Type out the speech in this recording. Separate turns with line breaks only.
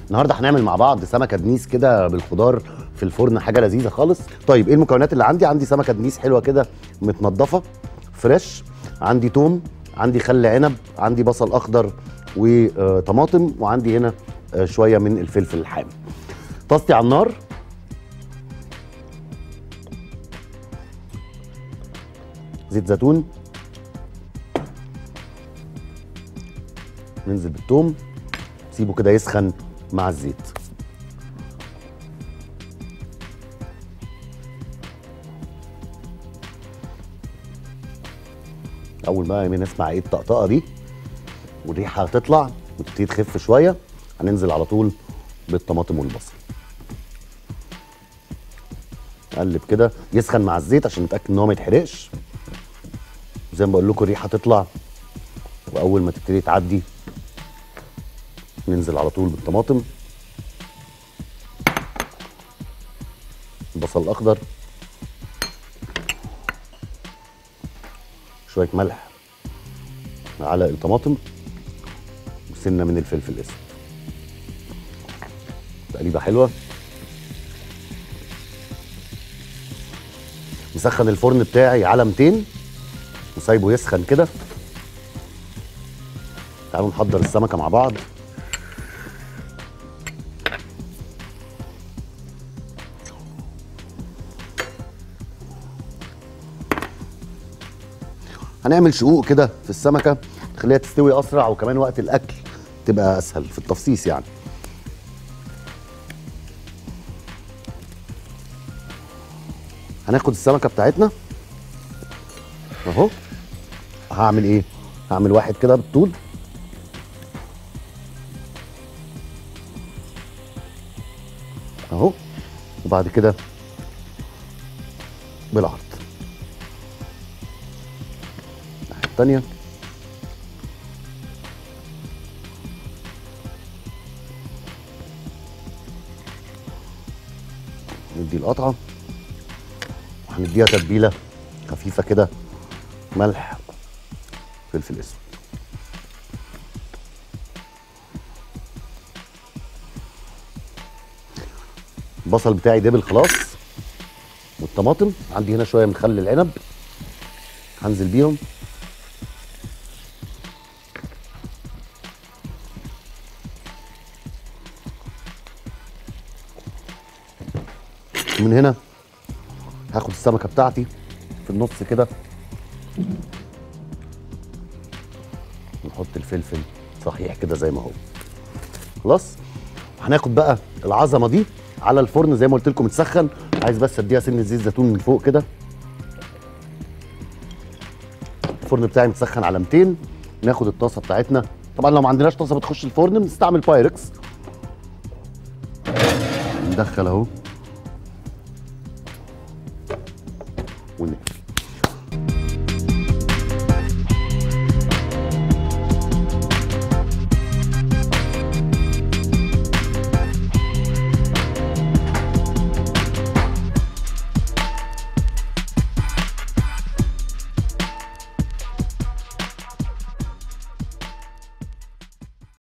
النهارده هنعمل مع بعض سمكه دنيس كده بالخضار في الفرن حاجه لذيذه خالص طيب ايه المكونات اللي عندي عندي سمكه دنيس حلوه كده متنضفه فريش عندي توم عندي خل عنب عندي بصل اخضر وطماطم وعندي هنا آه، شويه من الفلفل الحامي طاستي على النار زيت زيتون ننزل بالثوم سيبه كده يسخن مع الزيت اول ما نسمع ايه الطقطقه دي والريحه هتطلع وتبتدي تخف شويه هننزل على طول بالطماطم والبصل نقلب كده يسخن مع الزيت عشان نتاكد ان هو ما يتحرقش زي ما بقول لكم الريحه تطلع واول ما تبتدي تعدي ننزل على طول بالطماطم البصل الاخضر شويه ملح على الطماطم وسنه من الفلفل الاسود تقليبه حلوه مسخن الفرن بتاعي على 200 وسايبه يسخن كده تعالوا نحضر السمكه مع بعض هنعمل شقوق كده في السمكه تخليها تستوي اسرع وكمان وقت الاكل تبقى اسهل في التفصيص يعني هناخد السمكه بتاعتنا اهو هعمل ايه هعمل واحد كده بالطول اهو وبعد كده بالعرض الناحيه التانيه ندي القطعه وهنديها تتبيله خفيفه كده ملح فلفل اسود البصل بتاعي دبل خلاص والطماطم عندي هنا شويه من خل العنب هنزل بيهم من هنا هاخد السمكه بتاعتي في النص كده نحط الفلفل صحيح كده زي ما هو خلاص هناخد بقى العظمه دي على الفرن زي ما قلت لكم متسخن عايز بس اديها سنه زيت زيتون من فوق كده الفرن بتاعي متسخن على 200 ناخد الطاسه بتاعتنا طبعا لو ما عندناش طاسه بتخش الفرن بنستعمل بايركس ندخل اهو ونقفل